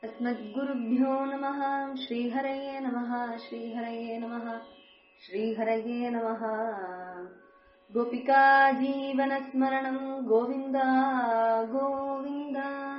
अस्मद्गुरुभ्यो नमः श्रीहरये नमः श्रीहरये नमः श्रीहरये नमः गोपिका जीवनस्मरणं गोविन्द गोविन्द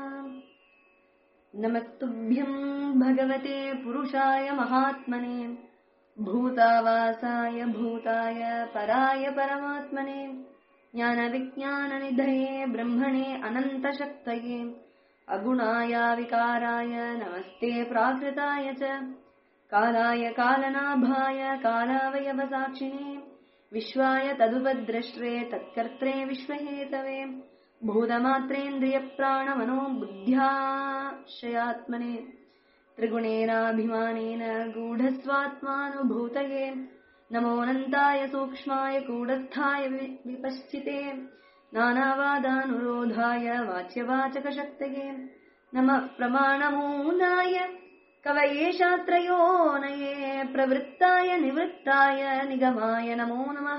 नमस्तुभ्यं भगवते पुरुषाय महात्मने भूतावासाय भूताय पराय परमात्मने ज्ञानविज्ञाननिधये ब्रह्मणे अनन्तशक्तये अगुणाय विकाराय नमस्ते प्राकृताय च कालाय कालनाभाय कालावयवसाक्षिणे विश्वाय तदुपद्रष्ट्रे तत्कर्त्रे विश्वहेतवे भूतमात्रेन्द्रियप्राणमनो बुद्ध्याशयात्मने त्रिगुणेनाभिमानेन गूढस्वात्मानुभूतये नमोऽनन्ताय सूक्ष्माय कूढस्थाय वि- विपश्चिते नानावादानुरोधाय वाच्यवाचकशक्तये नमः प्रमाणमूलाय कवये शास्त्रयोनये प्रवृत्ताय निवृत्ताय निगमाय नमो नमः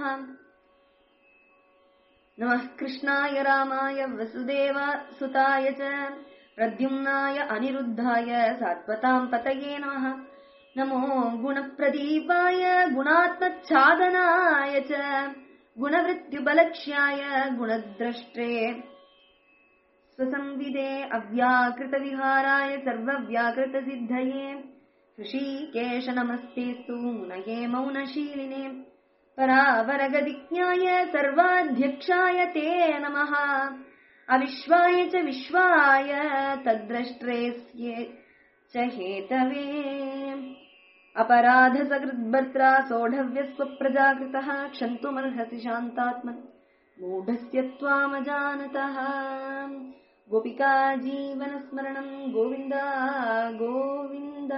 नमः कृष्णाय रामाय वसुदेव सुताय च प्रद्युम्नाय अनिरुद्धाय सात्वताम् पतये नमः नमो गुणप्रदीपाय गुणात्मच्छादनाय च गुणवृत्त्युपलक्ष्याय गुणद्रष्ट्रे स्वसंविदे अव्याकृतविहाराय सर्वव्याकृतसिद्धये ऋषिकेश नमस्तेस्तु मुनये मौनशीलिने परावरगदिज्ञाय सर्वाध्यक्षाय ते नमः अविश्वाय च विश्वाय तद्द्रष्ट्रेऽस्ये च हेतवे अपराधसकृद्भर्त्रा सोढव्यस्वप्रजाकृतः क्षन्तुमर्हसि शान्तात्मन् मूढस्य त्वामजानतः गोपिका जीवनस्मरणम् गोविन्द गोविन्द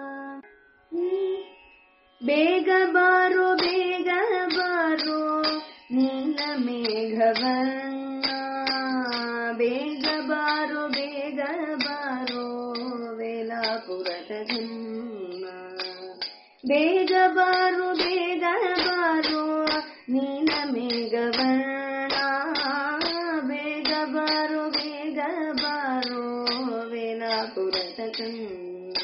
ಬೇಗ ಬಾರೋ ಬೇಗ ಬಾರೋ ನೀಲ ಮೇಘವನ್ನ ಬೇಗ ಬಾರೋ ಬೇಗ ಬಾರೋ ವೇಲಾಪುರದ ಜನ್ಮ ಬೇಗ ಬಾರೋ ಬೇಗ ಬಾರೋ ನೀಲ ಮೇಘವರ್ಣ ಬೇಗ ಬಾರೋ ಬೇಗ ಬಾರೋ ವೇಲಾಪುರದ ಕನ್ನ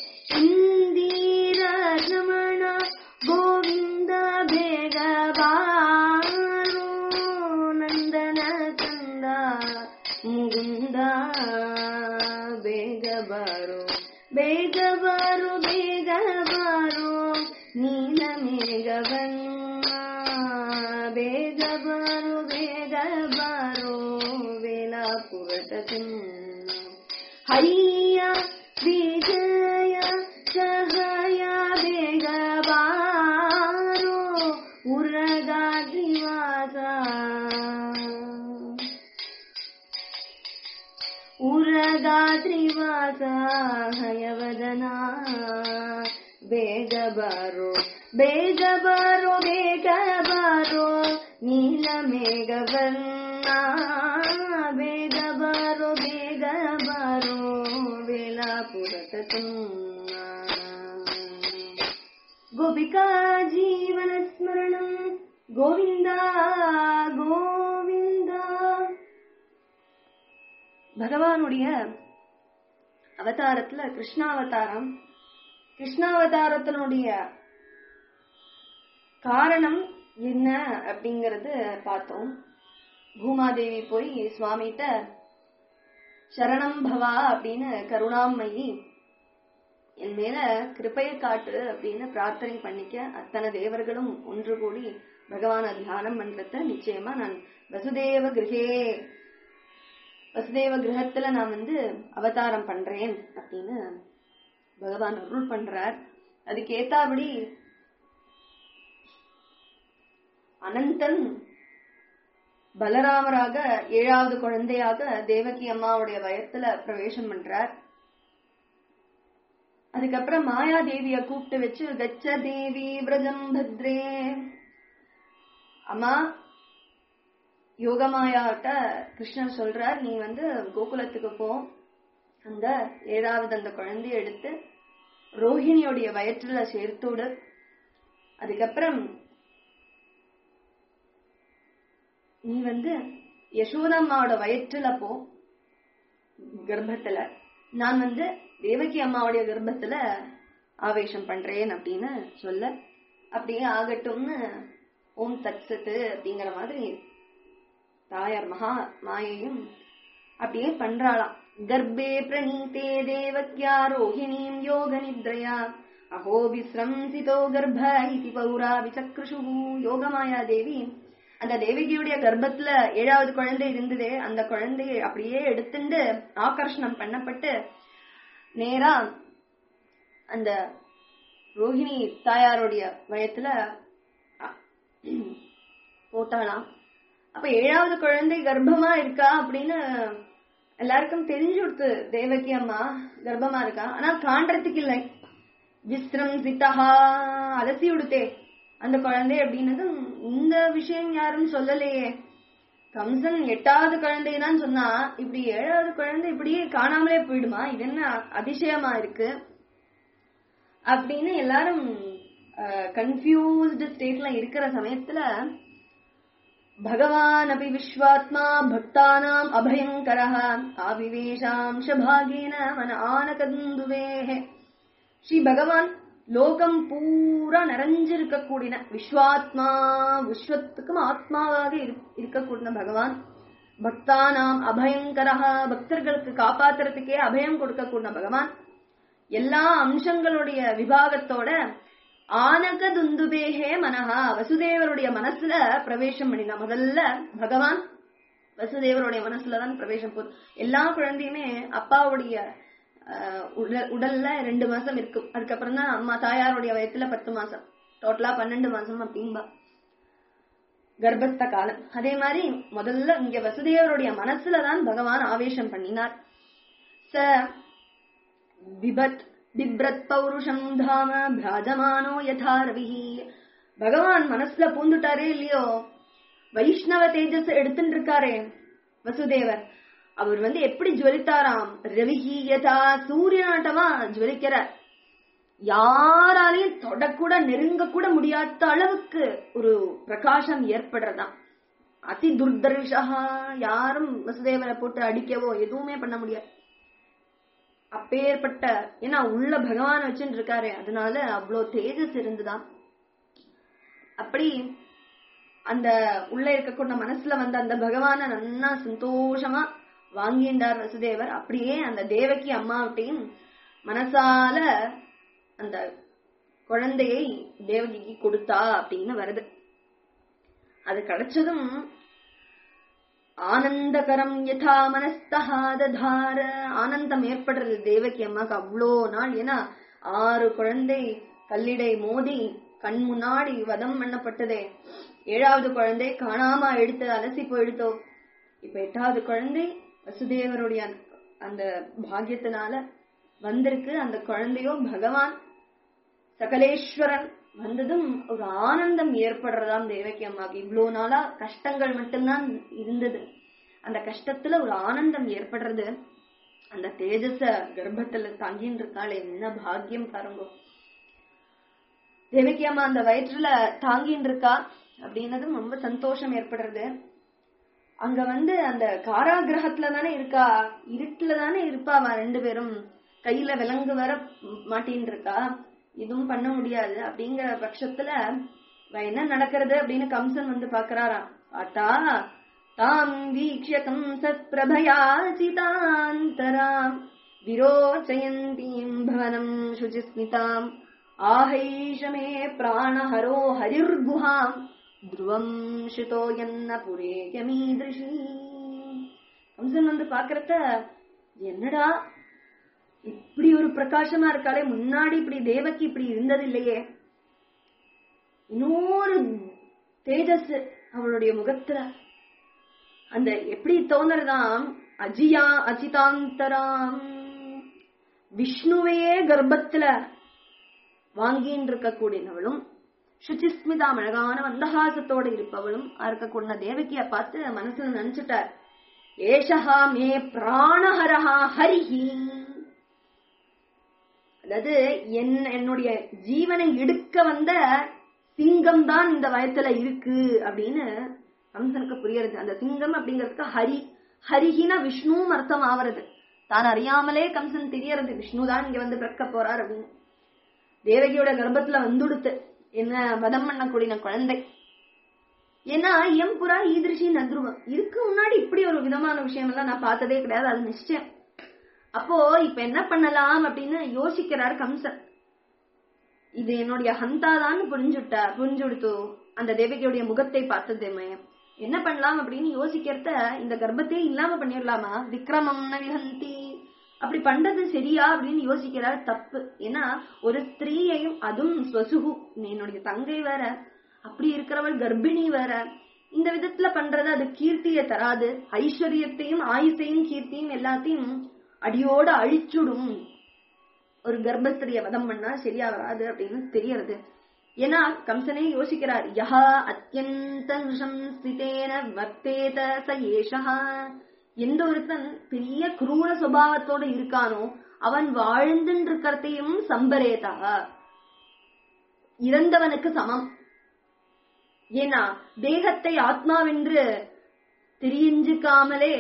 ಇಂದಿರ ರಮಣ ಗೋವಿಂದ ಬೇಗ ಬಾರೋ ನಂದನ ಕಂದ ಮುಗುಂದ ಬೇಗ ಬಾರೋ ಬೇಗ ಬಾರೋ ಬೇಗ ಬಾರೋ ನೀಲ ಮೇಘವನ್ನ ಬೇಗ ಬಾರೋ ಬೇಗ ಬಾರೋ ವೇಲಾಪುರದ ಕನ್ನ ಹರಿಯ ವಿಜಯ ಸಹಾಯ ಬೇಗ ಬಾರೋ ಉರಗ ದಿವಾಸ ಉರಗ ತ್ರಿವಾಸ ಹಯವದನ ಬೇಗ ಬಾರೋ ಬೇಗ ಬಾರೋ ಬೇಗ ಬಾರೋ ನೀಲ ಮೇಘವನ್ನ ಬೇಗ ಬಾರೋ ಬೇಗ ಬಾರೋ ವೇಲಾಪುರತ ತುಂಬ கோபிகா ஜீவன ஸ்மரணம் கோவிந்தா கோவிந்தா பகவானுடைய அவதாரத்துல கிருஷ்ணாவதாரம் கிருஷ்ணாவதாரத்தினுடைய காரணம் என்ன அப்படிங்கறது பார்த்தோம் பூமாதேவி போய் சுவாமிகிட்ட சரணம் பவா அப்படின்னு கருணாமயி என் மேல கிருபையை காட்டு அப்படின்னு பிரார்த்தனை பண்ணிக்க அத்தனை தேவர்களும் ஒன்று கூடி பகவான தியானம் பண்றத நிச்சயமா நான் வசுதேவ கிரகே வசுதேவ கிரகத்துல நான் வந்து அவதாரம் பண்றேன் அப்படின்னு பகவான் அருள் பண்றார் அதுக்கு ஏத்தாபடி அனந்தன் பலராமராக ஏழாவது குழந்தையாக தேவகி அம்மாவுடைய வயத்துல பிரவேசம் பண்றார் அதுக்கப்புறம் மாயா தேவிய கூப்பிட்டு வச்சு கச்ச தேவி விரஜம் பத்ரே அம்மா யோகமாயாட்ட கிருஷ்ணர் சொல்றார் நீ வந்து கோகுலத்துக்கு போ அந்த ஏழாவது அந்த குழந்தைய எடுத்து ரோஹிணியோடைய வயிற்றுல சேர்த்து விடு அதுக்கப்புறம் நீ வந்து யசோதம்மாவோட வயிற்றுல போ கர்ப்பத்துல நான் வந்து தேவகி அம்மாவுடைய கர்ப்பத்துல ஆவேசம் பண்றேன் அப்படின்னு சொல்ல அப்படியே ஆகட்டும்னு ஓம் தத்சத்து அப்படிங்கிற மாதிரி தாயார் மகா மாயையும் அப்படியே பண்றாளாம் கர்ப்பே பிரணீதே தேவக்யா ரோஹிணீம் யோக நித்ரயா அஹோ விஸ்ரம்சிதோ கர்ப்ப இதி பௌரா விசக்ருஷு யோகமாயா தேவி அந்த தேவகியுடைய கர்ப்பத்துல ஏழாவது குழந்தை இருந்ததே அந்த குழந்தையை அப்படியே எடுத்துண்டு ஆகர்ஷணம் பண்ணப்பட்டு நேரா அந்த ரோஹிணி தாயாருடைய வயத்துல அ, போட்டாளாம் அப்ப ஏழாவது குழந்தை கர்ப்பமா இருக்கா அப்படின்னு எல்லாருக்கும் தெரிஞ்சு கொடுத்து தேவகி அம்மா கர்ப்பமா இருக்கா ஆனா காண்றதுக்கு இல்லை விஸ்ரம் சித்தஹா அலசி விடுத்தே அந்த குழந்தை அப்படின்னதும் இந்த விஷயம் யாரும் சொல்லலையே கம்சன் எட்டாவது குழந்தை தான் சொன்னா இப்படி ஏழாவது குழந்தை இப்படியே காணாமலே போயிடுமா இது என்ன அதிசயமா இருக்கு அப்படின்னு எல்லாரும் கன்ஃபியூஸ்டு ஸ்டேட்ல இருக்கிற சமயத்துல பகவான் அபி விஸ்வாத்மா பக்தானாம் அபயங்கரः ஆவிவேஷாம்ச பாகேன மன ஆனகந்துவேஹ ஸ்ரீ பகவான் லோகம் பூரா நிறைஞ்சிருக்க கூடின விஸ்வாத்மா விஸ்வத்துக்கும் ஆத்மாவாக இரு- இருக்கக்கூடிய பகவான் பக்தானாம் அபயங்கரः பக்தர்களுக்கு காப்பாத்துறதுக்கே அபயம் கொடுக்கக்கூடிய பகவான் எல்லா அம்சங்களுடைய விபாகத்தோட ஆனக துந்துபேகே மனஹா வசுதேவருடைய மனசுல பிரவேசம் பண்ணினா முதல்ல பகவான் வசுதேவருடைய மனசுலதான் பிரவேசம் போகுது எல்லா குழந்தையுமே அப்பாவுடைய ஆஹ், உடல்- உடல்ல ரெண்டு மாசம் இருக்கும் அதுக்கப்புறம் தான் அம்மா தாயாருடைய வயத்துல பத்து மாசம் டோட்டலா பன்னெண்டு மாசம் அப்படின்பா கர்ப்பஸ்த காலம் அதே மாதிரி முதல்ல இங்க வசுதேவருடைய மனசுலதான் பகவான் ஆவேசம் பண்ணினார் ச விபத் பிப்ரத் பௌருஷம் தாம பிராஜமானோ யதா ரவிஹி பகவான் மனசுல பூந்துட்டாரே இல்லையோ வைஷ்ணவ தேஜஸ் எடுத்துட்டு இருக்காரே வசுதேவர் அவர் வந்து எப்படி ஜுவலித்தாராம் ரவிஹி யதா சூரியனாட்டமா ஜுவலிக்கிறார் யாராலையும் தொடக்கூட நெருங்க கூட முடியாத அளவுக்கு ஒரு பிரகாசம் ஏற்படுறதாம் அதி துர்தர்ஷா யாரும் வசுதேவரை போட்டு அடிக்கவோ எதுவுமே பண்ண முடியாது அப்பேற்பட்ட ஏன்னா உள்ள பகவான் வச்சுட்டு இருக்காரு அதனால அவ்வளோ தேஜஸ் இருந்துதான் அப்படி அந்த உள்ள இருக்கக்கூடிய மனசுல வந்த அந்த பகவான நன்னா சந்தோஷமா வாங்கிண்டார் வசுதேவர் அப்படியே அந்த தேவகி அம்மாவட்டையும் மனசால அந்த குழந்தையை தேவகிக்கு கொடுத்தா அப்படின்னு வருது அது கிடைச்சதும் ஆனந்தகரம் யதா மனஸ்தஹா ததார ஆனந்தம் ஏற்படுறது தேவகி அம்மாக்கு அவ்வளோ நாள் ஏன்னா ஆறு குழந்தை கல்லிடை மோதி கண் முன்னாடி வதம் பண்ணப்பட்டதே ஏழாவது குழந்தை காணாம எடுத்து அலசி போயிடுத்தோ இப்ப எட்டாவது குழந்தை வசுதேவருடைய அந்த- அந்த பாக்கியத்தினால வந்திருக்கு அந்த குழந்தையோ பகவான் சகலேஸ்வரன் வந்ததும் ஒரு ஆனந்தம் ஏற்படுறதாம் தேவகி அம்மாக்கு இவ்வளவு நாளா கஷ்டங்கள் மட்டும்தான் இருந்தது அந்த கஷ்டத்துல ஒரு ஆனந்தம் ஏற்படுறது அந்த தேஜஸ கர்ப்பத்துல தாங்கின்னு இருக்காள் என்ன பாக்கியம் பாருங்க தேவகி அம்மா அந்த வயிற்றுல தாங்கின்னு இருக்கா அப்படின்னதும் ரொம்ப சந்தோஷம் ஏற்படுறது அங்க வந்து அந்த காராகிரகத்துல தானே இருக்கா இருட்டுல தானே இருப்பா அவ ரெண்டு பேரும் கையில விலங்கு வர மாட்டின்னு இருக்கா இதுவும் பண்ண முடியாது அப்படிங்கிற பட்சத்துல அவ என்ன நடக்கிறது அப்படின்னு கம்சன் வந்து பாக்குறாராம் பார்த்தா தாம் வீக்ஷ கம்சத் பிரபயா சிதாந்தராம் விரோச்சயந்தீம் பவனம் சுச்சிஸ்மிதாம் ஆஹைஷமே பிராணஹரோ ஹரிர்குஹாம் துருவம் சுதோ என்ன புரே யமீதிருஷி கம்சன் வந்து பாக்குறத என்னடா இப்படி ஒரு பிரகாசமா இருக்காளே முன்னாடி இப்படி தேவகி இப்படி இருந்தது இல்லையே இன்னொரு தேஜஸ் அவளுடைய முகத்துல அந்த எப்படி தோணுறதாம் அஜியா அஜிதாந்தராம் விஷ்ணுவையே கர்ப்பத்துல வாங்கின்னு இருக்கக்கூடியவளும் சுச்சிஸ்மிதா அழகான மந்தஹாசத்தோட இருப்பவளும் இருக்கக்கூடிய தேவகிய பார்த்து மனசுல நினைச்சிட்டார் ஏஷஹா மே பிராணஹரஹா ஹரிஹி அதாவது என் என்னுடைய ஜீவனை எடுக்க வந்த சிங்கம் தான் இந்த வயத்துல இருக்கு அப்படின்னு கம்சனுக்கு புரியறது அந்த சிங்கம் அப்படிங்கிறதுக்கு ஹரி ஹரிஹின விஷ்ணுவும் அர்த்தம் ஆவறது தான் அறியாமலே கம்சன் தெரியறது விஷ்ணுதான் இங்க வந்து பிறக்க போறார் அப்படின்னு தேவகியோட கர்ப்பத்துல வந்துடுத்து என்ன வதம் பண்ணக்கூடிய குழந்தை ஏன்னா எம் புறா ஈதிருஷி நத்ருவம் இதுக்கு முன்னாடி இப்படி ஒரு விதமான விஷயம் எல்லாம் நான் பார்த்ததே கிடையாது அது நிச்சயம் அப்போ இப்ப என்ன பண்ணலாம் அப்படின்னு யோசிக்கிறார் கம்சன் இது என்னுடைய ஹந்தாதான்னு புரிஞ்சுட்டா புரிஞ்சுடுத்து அந்த தேவகியுடைய முகத்தை பார்த்தது மயம் என்ன பண்ணலாம் அப்படின்னு யோசிக்கிறத இந்த கர்ப்பத்தையே இல்லாம பண்ணிடலாமா விக்ரமம் ந விஹந்தி அப்படி பண்றது சரியா அப்படின்னு யோசிக்கிறார் தப்பு ஏன்னா ஒரு ஸ்திரீயையும் அதுவும் ஸ்வசுகு என்னுடைய தங்கை வேற அப்படி இருக்கிறவள் கர்ப்பிணி வேற இந்த விதத்துல பண்றது அது கீர்த்தியை தராது ஐஸ்வர்யத்தையும் ஆயுசையும் கீர்த்தியும் எல்லாத்தையும் அடியோட அழிச்சுடும் ஒரு கர்ப்பஸ்திரிய வதம் பண்ணா சரியா வராது அப்படின்னு தெரியறது ஏன்னா கம்சனே யோசிக்கிறார் யஹா அத்தியந்த நிருஷம்சிதேன வர்த்தேத ச ஏஷா எந்த ஒருத்தன் பெரிய குரூர சுபாவத்தோட இருக்கானோ அவன் வாழ்ந்துன்னு இருக்கிறதையும் சம்பரேதா இறந்தவனுக்கு சமம் ஏன்னா தேகத்தை ஆத்மாவென்று தெரிஞ்சுக்காமலே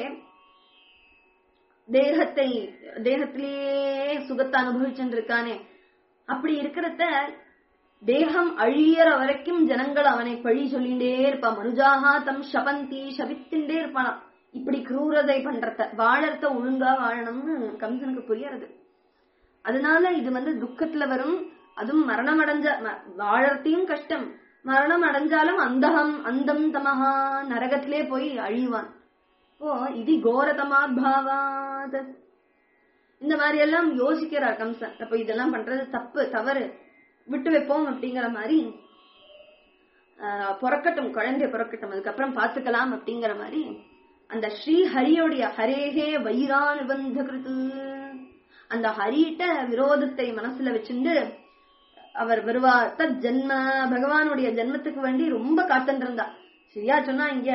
தேகத்தை தேகத்திலேயே சுகத்தை அனுபவிச்சுட்டு இருக்கானே அப்படி இருக்கிறத தேகம் அழியற வரைக்கும் ஜனங்கள் அவனை பழி சொல்லிண்டே இருப்பான் மனுஜாகா தம் சபந்தி சபித்துண்டே இருப்பானாம் இப்படி குரூரதை பண்றத வாழறத ஒழுங்கா வாழணும்னு கம்சனுக்கு புரியறது அதனால இது வந்து துக்கத்துல வரும் அதுவும் மரணம் அடைஞ்ச ம- வாழறதையும் கஷ்டம் மரணம் அடைஞ்சாலும் அந்தகம் அந்தம் தமஹா நரகத்திலே போய் அழிவான் ஓ இது கோரதமாபாவாத் இந்த மாதிரி எல்லாம் யோசிக்கிறார் கம்சன் அப்ப இதெல்லாம் பண்றது தப்பு தவறு விட்டு வைப்போம் அப்படிங்கிற மாதிரி ஆஹ், பிறக்கட்டும் குழந்தை பிறக்கட்டும் அதுக்கப்புறம் பாத்துக்கலாம் அப்படிங்கிற மாதிரி அந்த ஸ்ரீ ஹரியோடைய ஹரேகே வைரானுபந்த கிருத்து அந்த ஹரிட்ட விரோதத்தை மனசுல வச்சுண்டு அவர் வருவார் தத் ஜென்ம பகவானுடைய ஜென்மத்துக்கு வேண்டி ரொம்ப காத்துட்டு இருந்தா சரியா சொன்னா இங்க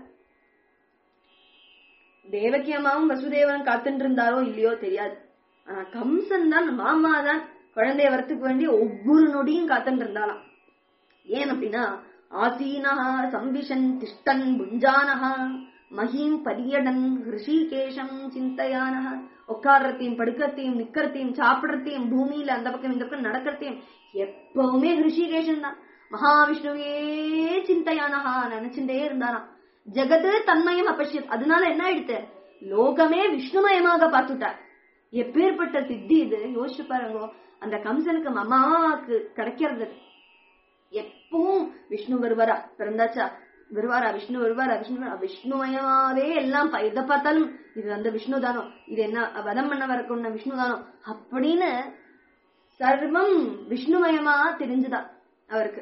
தேவகி அம்மாவும் வசுதேவன் காத்துட்டு இருந்தாரோ இல்லையோ தெரியாது ஆனா கம்சன் தான் மாமா தான் குழந்தைய வரத்துக்கு வேண்டி ஒவ்வொரு நொடியும் காத்துட்டு இருந்தாளாம் ஏன் அப்படின்னா ஆசீனஹா சம்பிஷன் திஷ்டன் புஞ்சானஹா மஹீம் பரியடன் ரிஷிகேஷம் சிந்தையானஹ உட்கார்றதையும் படுக்கிறதையும் நிக்கிறதையும் சாப்பிடறதையும் பூமியில அந்த பக்கம் இந்த பக்கம் நடக்கிறதையும் எப்பவுமே ரிஷிகேஷன் தான் மகாவிஷ்ணுவே சிந்தையானஹா நினைச்சுட்டே இருந்தாராம் ஜெகது தன்மயம் அபஷ்யத் அதனால என்ன ஆயிடுத்து லோகமே விஷ்ணுமயமாக பார்த்துட்டார் எப்பேற்பட்ட சித்தி இது யோசிச்சு பாருங்க அந்த கம்சனுக்கு மமாவுக்கு கிடைக்கிறது எப்பவும் விஷ்ணு வருவாரா பிறந்தாச்சா வருவாரா விஷ்ணு வருவாரா விஷ்ணு வருவாரா? விஷ்ணுமயமாவே எல்லாம் ப- எதை பார்த்தாலும் இது வந்து விஷ்ணு தானோ இது என்ன வதம் பண்ண வரக்கூடிய விஷ்ணு தானோ அப்படின்னு சர்வம் விஷ்ணுமயமா தெரிஞ்சுதா அவருக்கு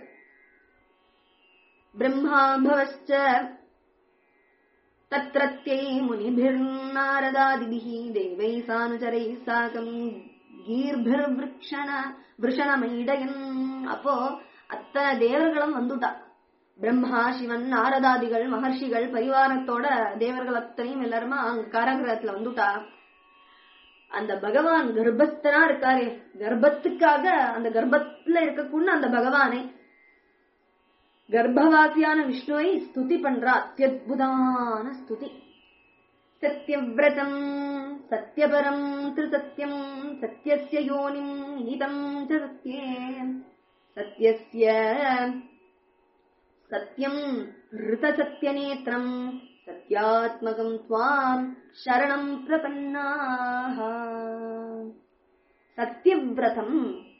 பிரம்மாபவச்ச तत्रत्यै मुनिभिर्नारदादिभिः देवैः सानुचरैः साकम् கீர்பிர்விருக்ஷண விருஷணமைடயன் அப்போ அத்தனை தேவர்களும் வந்துட்டா பிரம்மா சிவன் நாரதாதிகள் மகர்ஷிகள் பரிவாரத்தோட தேவர்கள் அத்தனையும் எல்லாருமா அங்க காராகிரகத்துல வந்துட்டா அந்த பகவான் கர்ப்பஸ்தனா இருக்காரே கர்ப்பத்துக்காக அந்த கர்ப்பத்துல இருக்கக்கூடிய அந்த பகவானை கர்ப்பவாசியான விஷ்ணுவை ஸ்துதி பண்றா அத்தியுதமான ஸ்துதி சத்யவிரதம் சத்யபரம் திருசத்யம் சத்யஸ்ய யோனிம் நீதம் ச சத்யே சத்யஸ்ய சத்யம் ரிதசத்யநேத்திரம் சத்யாத்மகம் துவாம் சரணம் பிரபன்னாः சத்யவிரதம்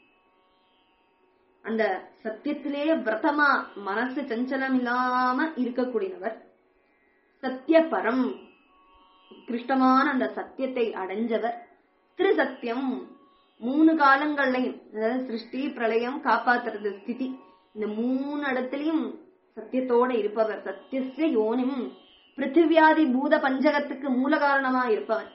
அந்த சத்தியத்திலே விரதமா மனசு சஞ்சலம் இல்லாம இருக்கக்கூடியவர் சத்தியபரம் கிருஷ்டமான அந்த சத்தியத்தை அடைஞ்சவர் திரு சத்தியம் மூணு காலங்கள்லையும் அதாவது சிருஷ்டி பிரளயம் காப்பாத்துறது ஸ்திதி இந்த மூணு இடத்துலயும் சத்தியத்தோட இருப்பவர் சத்தியஸ்ய யோனிம் பிருத்திவியாதி பூத பஞ்சகத்துக்கு மூல காரணமா இருப்பவன்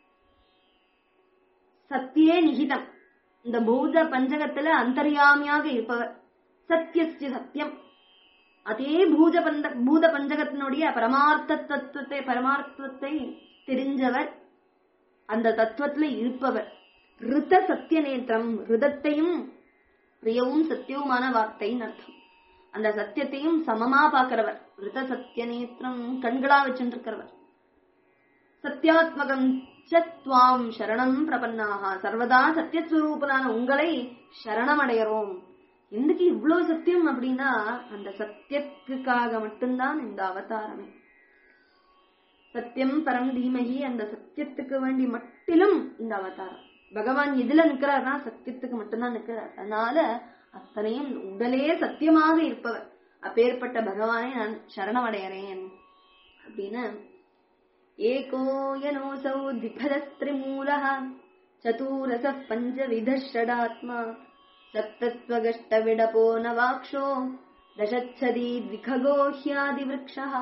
சத்தியே நிகிதம் இந்த பூத பஞ்சகத்துல அந்தர்யாமியாக இருப்பவர் சத்தியஸ்ய சத்தியம் அதே பூஜ பந்த பூத பஞ்சகத்தினுடைய பரமார்த்த தத்துவத்தை பரமார்த்தத்தை தெரிஞ்சவர் அந்த தத்துவத்துல இருப்பவர் ரித சத்திய நேத்திரம் ரிதத்தையும் பிரியவும் சத்தியவுமான வார்த்தைன்னு அர்த்தம் அந்த சத்தியத்தையும் சமமா பாக்குறவர் ரித சத்திய நேத்திரம் கண்களா வச்சுருக்கிறவர் சத்தியாத்மகம் சத்வாம் சரணம் பிரபன்னாக சர்வதா சத்தியஸ்வரூபனான உங்களை சரணமடையறோம் ఎందుకు இவ்வளவு சத்தியம் அப்படின்னா அந்த சத்தியத்துக்காக மட்டும்தான் இந்த அவதாரமே சத்தியம் பரம் தீமகி அந்த சத்தியத்துக்கு வேண்டி மட்டிலும் இந்த அவதாரம் பகவான் எதுல நிக்கிறார்னா சத்தியத்துக்கு மட்டும்தான் நிக்கிறார் அதனால அத்தனையும் உடலே சத்தியமாக இருப்பவர் அப்பேற்பட்ட பகவானை நான் சரணமடையறேன் அப்படின்னு ஏகோ யனோசௌ திபலஸ்திரிமூலः चतुरसः पञ्चविधः षडात्मा सप्तत्वगष्टविडपो नवाक्षो दशच्छदी द्विखगो ह्यादिवृक्षः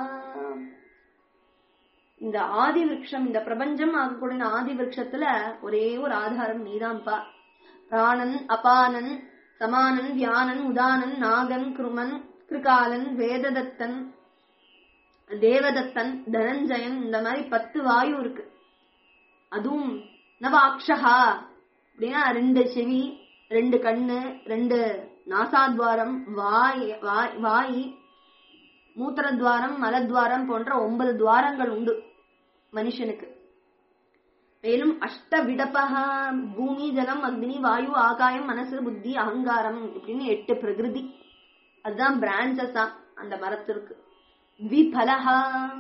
இந்த ஆதி விருட்சம் இந்த பிரபஞ்சம் ஆகக்கூடிய ஆதி விருட்சத்துல ஒரே ஒரு ஆதாரம் நீதான்பா பிராணன் அபானன் சமானன் வியானன் உதானன் நாகன் கிருமன் கிருகாலன் வேததத்தன் தேவதத்தன் தனஞ்சயன் இந்த மாதிரி பத்து வாயு இருக்கு அதுவும் நவாக்ஷஹா அப்படின்னா ரெண்டு செவி ரெண்டு கண்ணு ரெண்டு நாசாத்வாரம் வாய் வாய் வாய் மூத்திரத்வாரம் மலத்வாரம் போன்ற ஒன்பது துவாரங்கள் உண்டு மனுஷனுக்கு மேலும் அஷ்ட விடபகா பூமி ஜலம் அக்னி வாயு ஆகாயம் மனசு புத்தி அகங்காரம் இப்படின்னு எட்டு பிரகிருதி அதுதான் பிரான்ச்சஸா அந்த மரத்திற்கு விபலஹா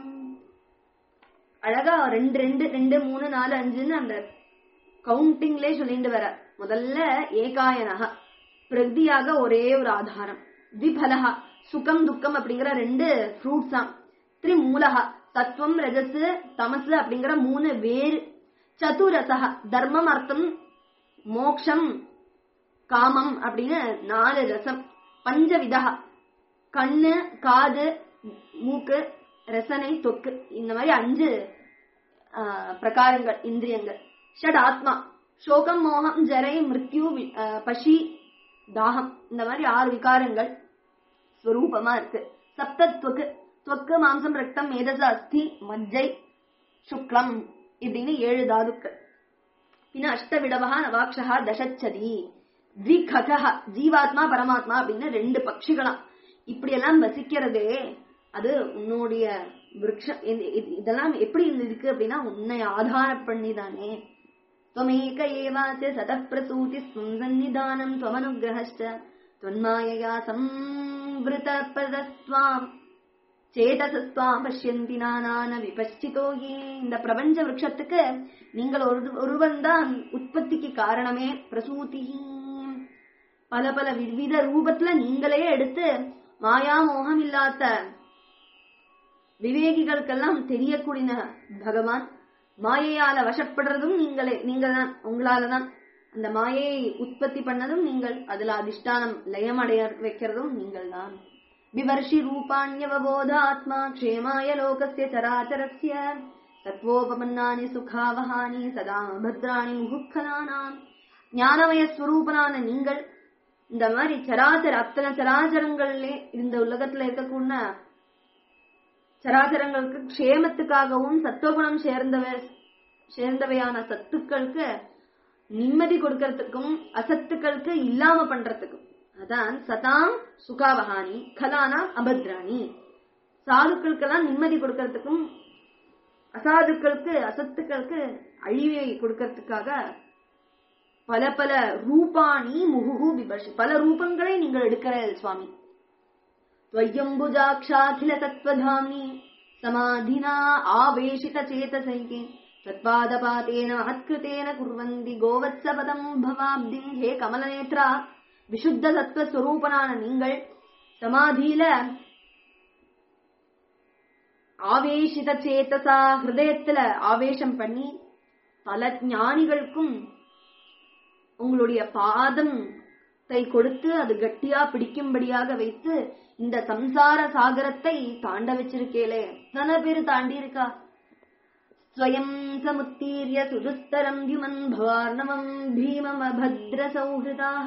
அழகா ரெண்டு ரெண்டு ரெண்டு மூணு நாலு அஞ்சுன்னு அந்த கவுண்டிங்லே சொல்லிட்டு வர முதல்ல ஏகாயனகா பிரகிருதியாக ஒரே ஒரு ஆதாரம் விபலஹா சுகம் துக்கம் அப்படிங்கிற ரெண்டு ஃப்ரூட்ஸா திரிமூலகா சத்வம் ரஜசு தமசு அப்படிங்கிற மூணு வேறு சதுரசக தர்மம் அர்த்தம் மோக்ஷம் காமம் அப்படின்னு நாலு ரசம் பஞ்சவிதா கண்ணு காது மூக்கு ரசனை தொக்கு இந்த மாதிரி அஞ்சு ஆஹ், பிரகாரங்கள் இந்திரியங்கள் ஷட் ஆத்மா சோகம் மோகம் ஜரை மிருத்யு வி- ஆஹ், பசி தாகம் இந்த மாதிரி ஆறு விகாரங்கள் ஸ்வரூபமா இருக்கு சப்தத்வக்கு துவக்கு மாம்சம் ரத்தம் மேதச அஸ்தி மஜ்ஜை சுக்லம் இப்படின்னு ஏழு தாதுக்கள் பின்ன அஷ்டவிடவா நவாக்ஷா தசச்சதி த்விகக ஜீவாத்மா பரமாத்மா அப்படின்னு ரெண்டு பட்சிகளாம் இப்படி எல்லாம் வசிக்கிறதே அது உன்னுடைய விருட்சம் இது- இது- இதெல்லாம் எப்படி இருக்கு அப்படின்னா உன்னை ஆதாரம் பண்ணி தானே त्वमेक एवास्य सतः प्रसूतिः स्वम् सन्निधानम् त्वमनुग्रहश्च त्वन्मायया संवृतपदस्त्वाम् சேதசஸ்துவாம் பஷ்யந்தி நானான விபச்சிதோ ஏ இந்த பிரபஞ்ச விருட்சத்துக்கு நீங்கள் ஒரு ஒருவன் தான் உற்பத்திக்கு காரணமே பிரசூதி பல பல விவித ரூபத்துல நீங்களே எடுத்து மாயா மோகம் இல்லாத விவேகிகளுக்கெல்லாம் தெரியக்கூடிய பகவான் மாயையால வசப்படுறதும் நீங்களே நீங்கள் தான் உங்களால தான் அந்த மாயையை உற்பத்தி பண்ணதும் நீங்கள் அதுல அதிஷ்டானம் லயமடைய வைக்கிறதும் நீங்கள் தான் விவர்ஷி ரூபாண்யவபோதாத்மா க்ஷேமாய லோகஸ்ய சராச்சரஸ்ய தத்வோபமன்னானி சுகாவஹானி சதா பத்ராணி முகுக்கலானாம் ஞானமய ஸ்வரூபனான நீங்கள் இந்த மாதிரி சராச்சர அத்தனை சராச்சரங்கள்லே இந்த உலகத்துல இருக்கக்கூடிய சராச்சரங்களுக்கு க்ஷேமத்துக்காகவும் சத்துவகுணம் சேர்ந்தவ சேர்ந்தவையான சத்துக்களுக்கு நிம்மதி கொடுக்கறதுக்கும் அசத்துக்களுக்கு இல்லாம பண்றதுக்கும் அதான் சதாம் சுகாவஹானி கலானாம் அபத்ராணி சாதுக்களுக்கெல்லாம் நிம்மதி கொடுக்கறதுக்கும் அசாதுக்களுக்கு அசத்துக்களுக்கு அழிவை கொடுக்கறதுக்காக பல பல ரூபாணி முகுகு விபஷி பல ரூபங்களை நீங்கள் எடுக்கிற சுவாமி त्वय्यम्बुजाक्षाखिल तत्त्वधाम्नि समाधिना आवेशित चेतसैके तत्पादपातेन महत्कृतेन कुर्वन्ति गोवत्सपदम् भवाब्दिम् हे கமலநேத்ரா விசுத்த சத்துவ ஸ்வரூபனான நீங்கள் சமாதியில ஆவேசித சேத்தசா ஹிருதயத்துல ஆவேசம் பண்ணி பல ஞானிகளுக்கும் உங்களுடைய பாதத்தை கொடுத்து அது கட்டியா பிடிக்கும்படியாக வைத்து இந்த சம்சார சாகரத்தை தாண்ட வச்சிருக்கேளே எத்தனை பேரு தாண்டி இருக்கா ஸ்வயம் சமுத்தீரிய சுதுஸ்தரம் விமன் பவார்ணவம் பீமமபத்ர சௌஹிதாக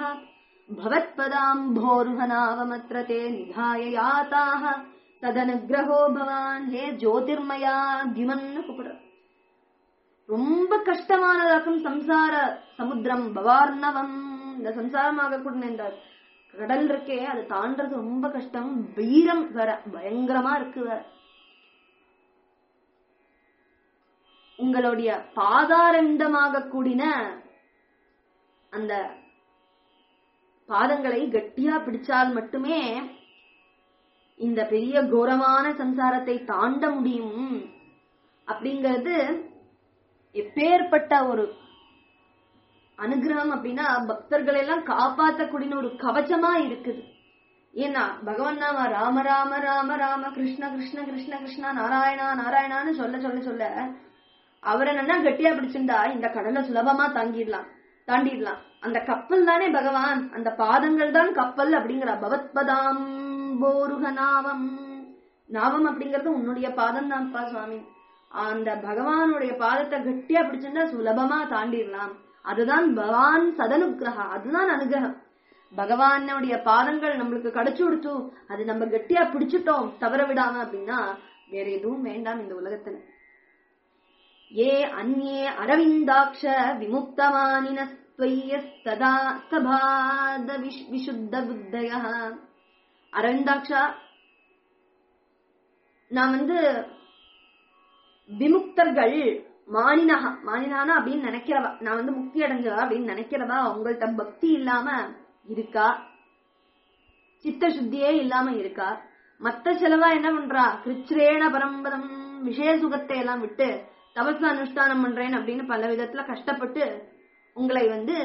भवत्पदाम्भोरुहनावमत्र ते निधाय याताः तदनुग्रहो भवान् हे ஜோதிர்மயா திமன் கூப்பிடுற ரொம்ப கஷ்டமானதாக்கும் சம்சார சமுத்திரம் பவார்ணவம் இந்த சம்சாரமாக கூட இந்த கடல் இருக்கே அது தாண்டறது ரொம்ப கஷ்டம் வீரம் வர பயங்கரமா இருக்கு வர உங்களுடைய பாதாரந்தமாக கூடின அந்த பாதங்களை கட்டியா பிடிச்சால் மட்டுமே இந்த பெரிய கோரமான சம்சாரத்தை தாண்ட முடியும் அப்படிங்கிறது எப்பேற்பட்ட ஒரு அனுகிரகம் அப்படின்னா பக்தர்களை எல்லாம் காப்பாற்றக்கூடிய ஒரு கவச்சமா இருக்குது ஏன்னா பகவான் நாம ராம ராம ராம ராம கிருஷ்ண கிருஷ்ண கிருஷ்ண கிருஷ்ணா நாராயணா நாராயணான்னு சொல்ல சொல்ல சொல்ல அவரை நல்லா கட்டியா பிடிச்சிருந்தா இந்த கடலை சுலபமா தாங்கிடலாம் தாண்டிடலாம் அந்த கப்பல் தானே பகவான் அந்த பாதங்கள் தான் கப்பல் அப்படிங்கிற பவத்பதாம் போருக நாவம் நாவம் அப்படிங்கிறது உன்னுடைய பாதம் தான்ப்பா சுவாமி அந்த பகவானுடைய பாதத்தை கட்டியா பிடிச்சிருந்தா சுலபமா தாண்டிடலாம் அதுதான் பகவான் சதனுகிரகா அதுதான் அனுகிரகம் பகவானுடைய பாதங்கள் நம்மளுக்கு கிடைச்சு கொடுத்து அது நம்ம கட்டியா பிடிச்சிட்டோம் தவற விடாம அப்படின்னா வேற எதுவும் வேண்டாம் இந்த உலகத்துல ஏ அந்நே அரவிந்தாட்ச விமுக்தமானினஸ்துவய்யஸ்ததா ஸ்தபாத விஷ்- விசுத்த புத்தய அரவிந்தாட்சா நான் வந்து விமுக்தர்கள் மானினகா மானினானா அப்படின்னு நினைக்கிறவா நான் வந்து முக்தி அடைஞ்சவா அப்படின்னு நினைக்கிறவா உங்கள்ட்ட பக்தி இல்லாம இருக்கா சித்த சுத்தியே இல்லாம இருக்கா மத்த செலவா என்ன பண்றா கிருச்சிரேண பரம்பரம் விஷய சுகத்தை எல்லாம் விட்டு தபசு அனுஷ்டானம் பண்றேன் அப்படின்னு பல விதத்துல கஷ்டப்பட்டு உங்களை வந்து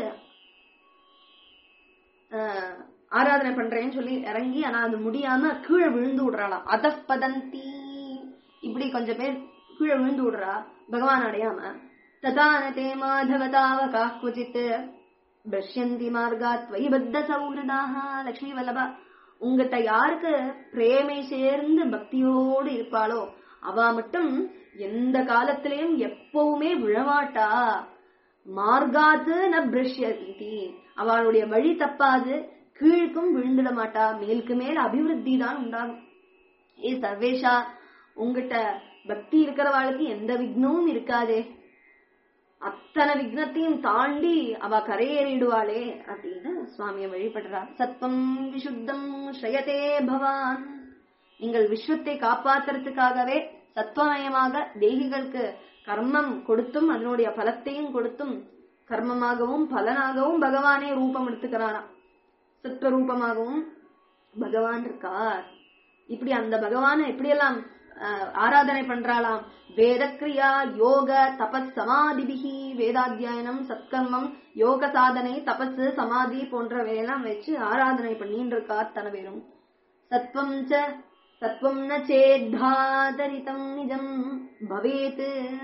ஆஹ், ஆராதனை பண்றேன்னு சொல்லி இறங்கி ஆனா அது முடியாம கீழே விழுந்து விடுறாளாம் அதப்பதந்தி இப்படி கொஞ்சம் பேர் கீழே விழுந்து விடுறா பகவான் அடையாம ததானதே மாதவதாவ காக்குச்சித் பஷ்யந்தி மார்காத் வைபத்த சௌஹிருதாக லக்ஷ்மி வல்லபா உங்ககிட்ட யாருக்கு பிரேமை சேர்ந்து பக்தியோடு இருப்பாளோ அவ மட்டும் எந்த காலத்திலையும் எப்பவுமே விழமாட்டா மார்காத்து ந பிரஷ்யதி அவளுடைய வழி தப்பாது கீழுக்கும் விழுந்துட மாட்டா மேலுக்கு மேல் அபிவிருத்தி தான் உண்டாகும் ஏ சர்வேஷா உங்ககிட்ட பக்தி இருக்கிறவாளுக்கு எந்த விக்னமும் இருக்காதே அத்தனை விக்னத்தையும் தாண்டி அவ கரையேறிடுவாளே அப்படின்னு சுவாமிய வழிபடுறா சத்வம் விசுத்தம் ஸ்ரயதே பவான் நீங்கள் விஸ்வத்தை காப்பாத்துறதுக்காகவே சத்வமயமாக தேகிகளுக்கு கர்மம் கொடுத்தும் அதனுடைய பலத்தையும் கொடுத்தும் கர்மமாகவும் பலனாகவும் பகவானே ரூபம் எடுத்துக்கிறாராம் சத்வ ரூபமாகவும் பகவான் இருக்கார் இப்படி அந்த பகவானை எப்படியெல்லாம் அஹ், ஆராதனை பண்றாளாம் வேதக்ரியா யோக தபஸ் சமாதிபிகி வேதாத்தியாயனம் சத்கர்மம் யோக சாதனை தபஸ் சமாதி போன்றவையெல்லாம் வச்சு ஆராதனை பண்ணிட்டு இருக்கா அத்தனை பேரும் சத்வம் ச சத்வம் ந சேத்தாதரிதம் நிஜம் பவேத்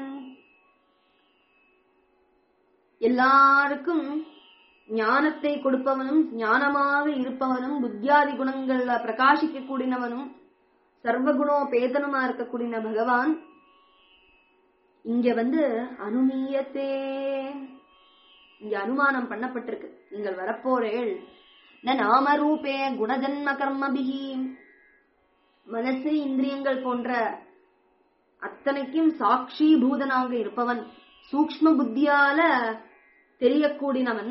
எல்லாருக்கும் ஞானத்தை கொடுப்பவனும் ஞானமாக இருப்பவனும் புத்தியாதி குணங்கள்ல பிரகாசிக்க கூடினவனும் சர்வகுணோபேதனுமா இருக்கக்கூடிய பகவான் இங்க வந்து அனுமீயத்தே இங்க அனுமானம் பண்ணப்பட்டிருக்கு நீங்கள் வரப்போறேள் ந நாமரூபே குணஜன்ம கர்மபிகி மனசு இந்திரியங்கள் போன்ற அத்தனைக்கும் சாட்சி பூதனாக இருப்பவன் சூக்ஷ்ம புத்தியால தெரியக்கூடினவன்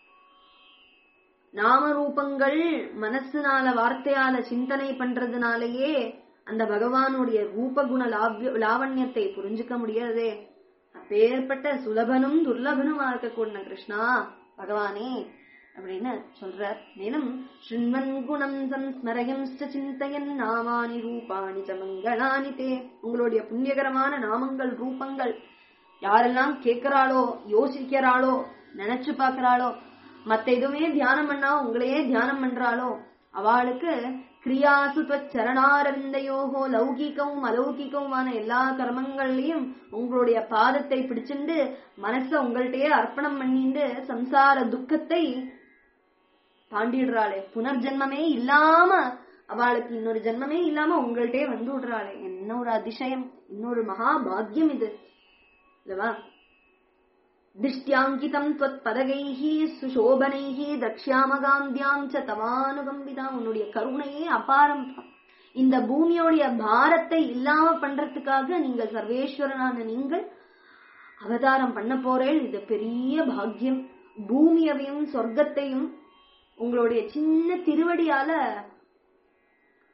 நாமரூபங்கள் மனசுனால வார்த்தையால சிந்தனை பண்றதுனாலயே அந்த பகவானுடைய ரூபகுண லாவ்ய லாவண்யத்தை புரிஞ்சுக்க முடியாதே அப்பேற்பட்ட சுலபனும் துர்லபனுமா இருக்கக்கூடிய கிருஷ்ணா பகவானே அப்படின்னு சொல்றார் மேலும் ஸ்ருண்வன் குணம் சம்ஸ்மரயம் சிந்தயன் நாமானி ரூபாணி ச மங்களானி தே உங்களுடைய புண்ணியகரமான நாமங்கள் ரூபங்கள் யாரெல்லாம் கேட்கிறாளோ யோசிக்கிறாளோ நினைச்சு பாக்குறாளோ மத்த எதுவுமே தியானம் பண்ணா உங்களையே தியானம் பண்றாளோ அவளுக்கு கிரியாசு சரணாரந்தையோகோ லௌகிகமும் அலௌகிகவுமான எல்லா கர்மங்கள்லயும் உங்களுடைய பாதத்தை பிடிச்சிண்டு மனச உங்கள்கிட்டயே அர்ப்பணம் பண்ணிண்டு சம்சார துக்கத்தை தாண்டிடுறாளே புனர்ஜென்மமே இல்லாம அவளுக்கு இன்னொரு ஜென்மமே இல்லாம உங்கள்கிட்டயே வந்து விடுறாளே என்ன ஒரு அதிசயம் இன்னொரு மகா பாக்கியம் இது இல்லவா திஷ்டியாங்கிதம் त्वत् பதகைः சுசோபனைः தக்ஷாமகாந்தியாம் ச தவானுகம்பிதா உன்னுடைய கருணையே அபாரம் இந்த பூமியோடைய பாரத்தை இல்லாம பண்றதுக்காக நீங்கள் சர்வேஸ்வரனான நீங்கள் அவதாரம் பண்ண போறேன் இது பெரிய பாக்கியம் பூமியவையும் சொர்க்கத்தையும் உங்களுடைய சின்ன திருவடியால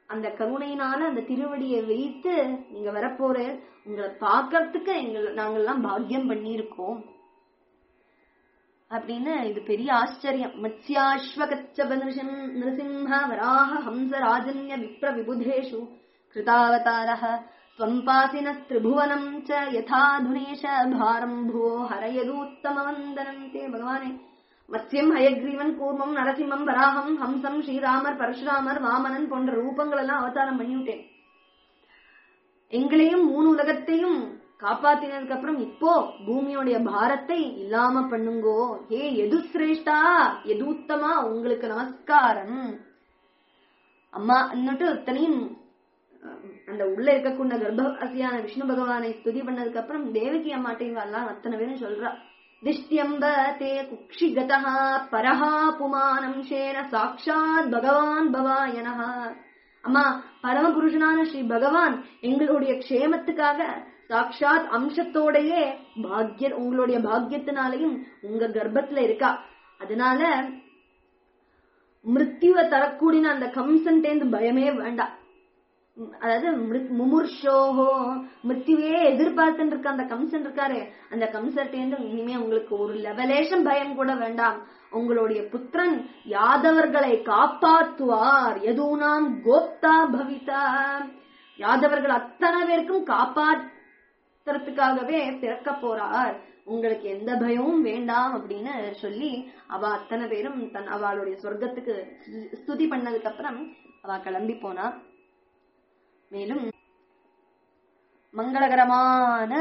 அந்த கருணையினால அந்த திருவடியை வைத்து நீங்க வரப்போற உங்களை பார்க்கறதுக்கு எங்கள் நாங்கெல்லாம் பாக்கியம் பண்ணியிருக்கோம் அப்படின்னு இது பெரிய ஆச்சரியம் மத்ஸ்யாஸ்வகச்சப நிருசிம் நிருசிம்ஹ வராஹ ஹம்ச ராஜன்ய விப்ர விபுதேஷு கிருதாவதாரः त्वम्पासिन त्रिभुवनम् च यथाधुनेश भारम् भुवो हरयदूत्तमवन्दनम् ते भगवाने மத்ஸ்யம் ஹயக்ரீவன் கூர்மம் நரசிம்மம் வராகம் ஹம்சம் ஸ்ரீராமர் பரசுராமர் வாமனன் போன்ற ரூபங்கள் எல்லாம் அவதாரம் பண்ணிவிட்டேன் எங்களையும் மூணு உலகத்தையும் காப்பாத்தினதுக்கு அப்புறம் இப்போ பூமியோடைய பாரத்தை இல்லாம பண்ணுங்கோ ஏ எது சிரேஷ்டா எதுத்தமா உங்களுக்கு நமஸ்காரம் அம்மா என்னட்டு இத்தனையும் அந்த உள்ள இருக்கக்கூடிய கர்ப்பவாசியான விஷ்ணு பகவானை ஸ்துதி பண்ணதுக்கு அப்புறம் தேவகி அம்மாட்டையும் எல்லாம் அத்தனை பேரும் சொல்றா திஷ்டியம்ப தே குக்ஷிகதா பரஹா புமானம்சேன சாட்சாத் பகவான் பவாயனஹ அம்மா பரமபுருஷனான ஸ்ரீ பகவான் எங்களுடைய க்ஷேமத்துக்காக சாட்சாத் அம்சத்தோடயே பாக்ய உங்களுடைய பாக்கியத்தினாலையும் உங்க கர்ப்பத்துல இருக்கா அதனால மிருத்யுவை தரக்கூடிய அந்த கம்சன்டேந்து பயமே வேண்டாம் அதாவது முமுர்ஷோஹோ மிருத்யுவே எதிர்பார்த்துட்டு இருக்க அந்த கம்சன் இருக்காரு அந்த கம்சர்டேந்து இனிமே உங்களுக்கு ஒரு லெவலேஷன் பயம் கூட வேண்டாம் உங்களுடைய புத்திரன் யாதவர்களை காப்பாற்றுவார் எதூனாம் கோப்தா பவிதா யாதவர்கள் அத்தனை பேருக்கும் காப்பாற்றுறதுக்காகவே பிறக்க போறார் உங்களுக்கு எந்த பயமும் வேண்டாம் அப்படின்னு சொல்லி அவ அத்தனை பேரும் தன் அவளுடைய சொர்க்கத்துக்கு ஸ்துதி பண்ணதுக்கு அப்புறம் அவ கிளம்பி போனா மேலும் மங்களகரமான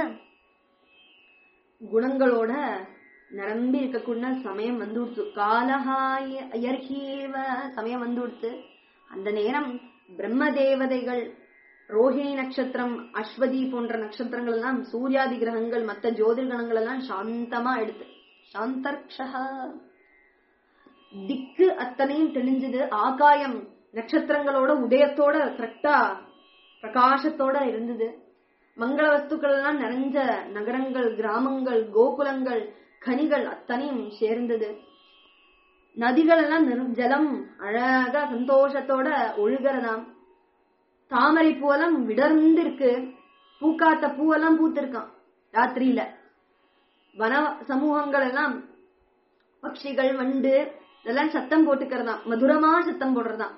குணங்களோட நிரம்பி இருக்கக்கூடிய சமயம் வந்து கொடுத்து காலஹாய அயர்ஹீவ சமயம் வந்து கொடுத்து அந்த நேரம் பிரம்ம தேவதைகள் ரோஹிணி நட்சத்திரம் அஸ்வதி போன்ற நட்சத்திரங்கள் எல்லாம் சூர்யாதி கிரகங்கள் மத்த ஜோதிர் கணங்கள் எல்லாம் சாந்தமா எடுத்து சாந்தர்க்ஷா திக்கு அத்தனையும் தெளிஞ்சது ஆகாயம் நட்சத்திரங்களோட உதயத்தோட கரெக்டா பிரகாசத்தோட இருந்தது மங்கள வஸ்துக்கள் எல்லாம் நிறைஞ்ச நகரங்கள் கிராமங்கள் கோகுலங்கள் கனிகள் அத்தனையும் சேர்ந்தது நதிகள் எல்லாம் ஜலம் அழகா சந்தோஷத்தோட ஒழுகிறதாம் தாமரை பூவெல்லாம் விடர்ந்து இருக்கு பூக்காத்த பூவெல்லாம் பூத்திருக்கான் ராத்திரியில வன சமூகங்கள் எல்லாம் பட்சிகள் வண்டு இதெல்லாம் சத்தம் போட்டுக்கிறதாம் மதுரமா சத்தம் போடுறதாம்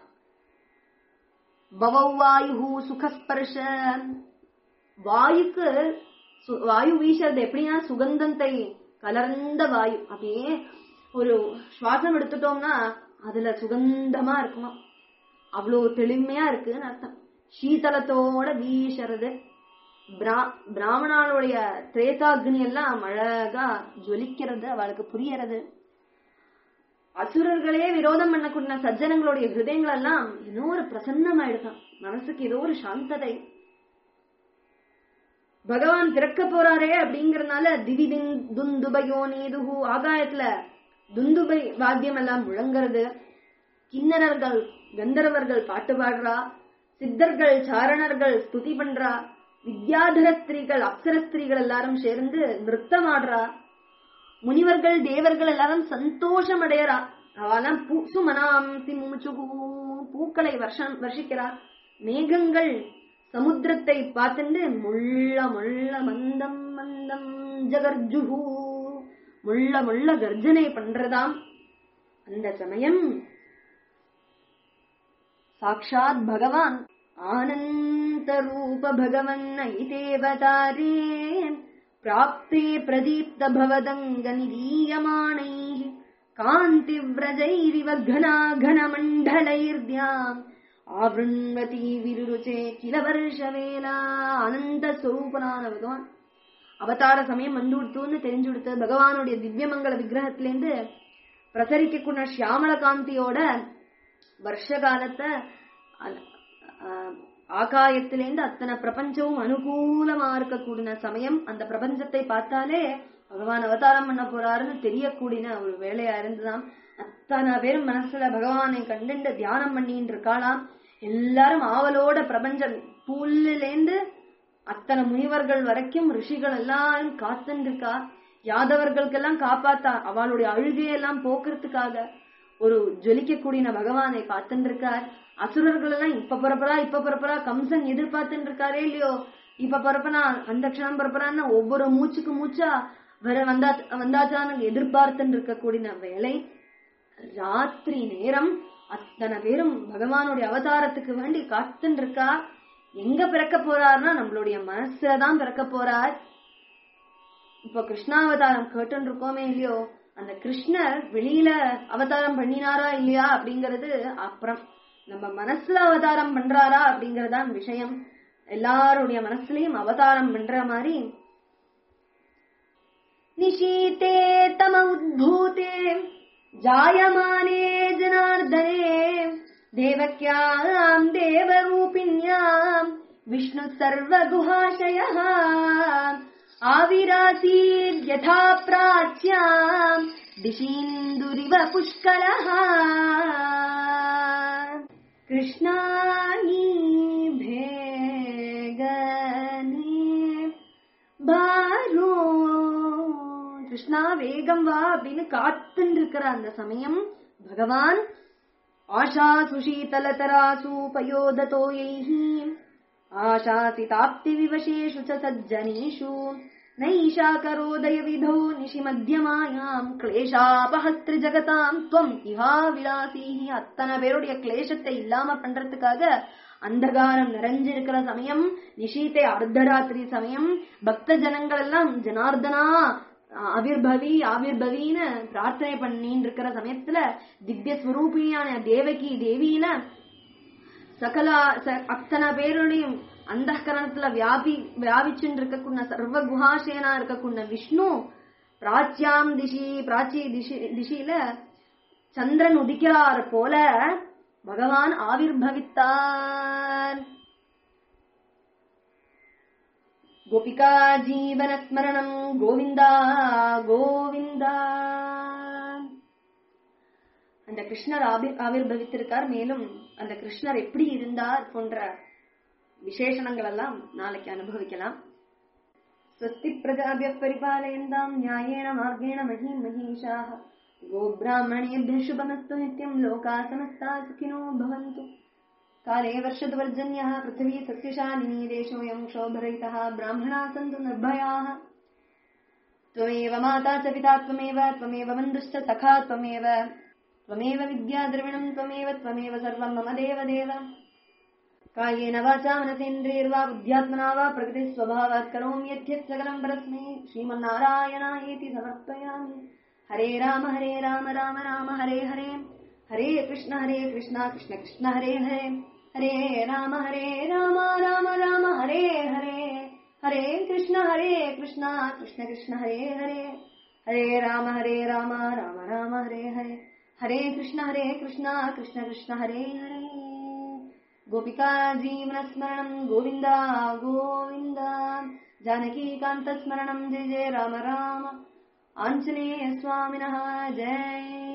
பவவாயு சுகஸ்பர்ஷ வாயுக்கு வாயு வீசுறது எப்படின்னா சுகந்தத்தை கலர்ந்த வாயு அப்படியே ஒரு சுவாசம் எடுத்துட்டோம்னா அதுல சுகந்தமா இருக்குமா அவ்வளோ தெளிமையா இருக்குன்னு அர்த்தம் சீதளத்தோட வீசுறது பிராமணாளுடைய திரேதாக்னி எல்லாம் அழகா ஜொலிக்கிறது அவளுக்கு புரியறது அசுரர்களே விரோதம் பண்ணக்கூடிய சஜ்ஜனங்களுடைய ஹிருதயங்கள் எல்லாம் ஏதோ ஒரு பிரசன்னமாயிடுதான் மனசுக்கு ஏதோ ஒரு சாந்ததை பகவான் திறக்க போறாரே அப்படிங்கறதுனால திவிதின் துந்துபயோ நீதுகு ஆகாயத்துல துந்துபை வாத்தியம் எல்லாம் முழங்குறது கிண்ணறர்கள் கந்தர்வர்கள் பாட்டு பாடுறா சித்தர்கள் சாரணர்கள் ஸ்துதி பண்றா வித்யாதர ஸ்திரீகள் அப்சர ஸ்திரீகள் எல்லாரும் சேர்ந்து நிறுத்தம் ஆடுறா முனிவர்கள் தேவர்கள் எல்லாரும் சந்தோஷம் அடையறா அவெல்லாம் பூ சுமனாம் திமுச்சுகு பூக்களை வருஷம் வருஷிக்கிறா மேகங்கள் சமுத்திரத்தை பார்த்துட்டு முள்ள முள்ள மந்தம் மந்தம் ஜகர்ஜுகு முள்ள முள்ள கர்ஜனை பண்றதாம் அந்த சமயம் சாட்சாத் பகவான் ஆனந்த ரூப பகவன் ஐதேவதாரே பிராப்தே பிரதீப்த பவதங்க நிதீயமானை காந்தி விரஜைரிவ கனா கனமண்டலைர்த்யாம் ஆவృண்வதி விருருச்சே கில வருஷவேலா ஆனந்த ஸ்வரூபனான பகவான் அவதார சமயம் வந்து கொடுத்தோன்னு தெரிஞ்சு கொடுத்து பகவானுடைய திவ்யமங்கல விக்கிரகத்திலேருந்து பிரசரிக்கக்கூடிய சியாமல காந்தியோட வருஷ காலத்தை ஆகாயத்திலேருந்து அத்தனை பிரபஞ்சமும் அனுகூலமா இருக்கக்கூடிய சமயம் அந்த பிரபஞ்சத்தை பார்த்தாலே பகவான் அவதாரம் பண்ண போறாருன்னு தெரியக்கூடிய ஒரு வேலையா இருந்துதான் அத்தனை பேரும் மனசுல பகவானை கண்டுண்டு தியானம் பண்ணிட்டு இருக்காளாம் எல்லாரும் ஆவலோட பிரபஞ்சம் புல்லிலேந்து அத்தனை முனிவர்கள் வரைக்கும் ரிஷிகள் எல்லாரும் காத்துட்டு இருக்கா யாதவர்களுக்கெல்லாம் காப்பாத்தா அவளுடைய அழுகையெல்லாம் போக்குறதுக்காக ஒரு ஜொலிக்கக்கூடிய பகவானை பார்த்துட்டு இருக்கார் அசுரர்கள் எல்லாம் இப்ப பரப்பரா இப்ப பரப்பரா கம்சன் எதிர்பார்த்துட்டு இருக்காரே இல்லையோ இப்ப பரப்பனா அந்த க்ஷணம் பரப்பரான்னு ஒவ்வொரு மூச்சுக்கு மூச்சா வர வந்தா வந்தாச்சான்னு எதிர்பார்த்துட்டு இருக்கக்கூடிய வேலை ராத்திரி நேரம் அத்தனை பேரும் பகவானுடைய அவதாரத்துக்கு வேண்டி காத்துட்டு இருக்கா எங்க பிறக்க போறாருன்னா நம்மளுடைய மனசுலதான் பிறக்க போறார் இப்போ கிருஷ்ணாவதாரம் கேட்டுன்னு இருக்கோமே இல்லையோ அந்த கிருஷ்ணர் வெளியில அவதாரம் பண்ணினாரா இல்லையா அப்படிங்கறது அப்புறம் நம்ம மனசுல அவதாரம் பண்றாரா அப்படிங்கறதான் விஷயம் எல்லாருடைய மனசுலயும் அவதாரம் பண்ற மாதிரி நிஷீதே தம உத்பூதே जायमाने जनार्दने देवक्याम् देवरूपिण्याम् विष्णुः सर्वगुहाशयः आविरासीद्यथा प्राच्याम् दिशीन्दुरिव पुष्कलः कृष्णानि भेगने பாரோ கிருஷ்ணா வேகம் வா அப்படின்னு காத்துன்னு இருக்கிற அந்த சமயம் பகவான் ஆஷா சுஷீதலதராசு பயோததோயைஹி ஆஷாசி தாப்தி விவசேஷு ச சஜ்ஜனீஷு நைஷா கரோதய விதோ நிஷி மத்தியமாயாம் கிளேஷாபஹஸ்திரி ஜகதாம் துவம் இஹா விலாசீஹி அத்தனை பேருடைய கிளேசத்தை இல்லாம பண்றதுக்காக அந்தகாரம் நிறைஞ்சிருக்கிற சமயம் நிஷீத்தை அர்த்தராத்திரி சமயம் பக்த ஜனங்கள் எல்லாம் ஜனார்தனா ஆவிர்பவி ஆவிர்பவின்னு பிரார்த்தனை பண்ணிட்டு இருக்கிற சமயத்துல திவ்ய ஸ்வரூபியான தேவகி தேவியில சகலா ச- அத்தனை பேருடையும் அந்த கரணத்துல வியாபி வியாபிச்சுட்டு இருக்கக்கூடிய சர்வ குஹாசேனா இருக்கக்கூடிய விஷ்ணு பிராச்சியாம் திஷி பிராச்சி திஷி திஷியில சந்திரன் உதிக்கிறார் போல பகவான் ஆவிர்பவித்தார் கோபிகா ஜீவன ஸ்மரணம் கோவிந்தா கோவிந்தா அந்த கிருஷ்ணர் ஆவி- ஆவிர்பவித்திருக்கார் மேலும் அந்த கிருஷ்ணர் எப்படி இருந்தார் போன்ற விசேஷணங்கள் எல்லாம் நாளைக்கு அனுபவிக்கலாம் स्वस्ति प्रजाभ्यः परिपालयन्ताम् न्यायेण मार्गेण महीं महीषाः गोब्राह्मणेभ्यः शुभमस्तु नित्यम् लोकाः समस्ताः सुखिनो भवन्तु काले वर्षद्वर्जन्यः पृथिवी सस्यशालिनी देशोऽयम् क्षोभरहितः ब्राह्मणाः सन्तु निर्भयाः त्वमेव माता च पिता त्वमेव त्वमेव बन्धुश्च सखा त्वमेव त्वमेव विद्या द्रविणम् त्वमेव त्वमेव सर्वम् मम देवदेव कायेन वाचा मनसेन्द्रियर्वा बुद्ध्यात्मना वा प्रकृतिस्वभावात् करोमि यद्यत् सकलम् परस्मै श्रीमन्नारायणायेति समर्पयामि हरे राम हरे राम राम राम हरे हरे हरे कृष्ण हरे कृष्ण कृष्ण कृष्ण हरे हरे हरे राम हरे राम राम राम हरे हरे हरे कृष्ण हरे कृष्ण कृष्ण कृष्ण हरे हरे हरे राम हरे राम राम राम हरे हरे हरे कृष्ण हरे कृष्ण कृष्ण कृष्ण हरे हरे गोपिका जीवनस्मरणम् गोविन्द गोविन्द जानकीकान्तस्मरणम् जय जय राम राम आञ्जनेय स्वामिनः जय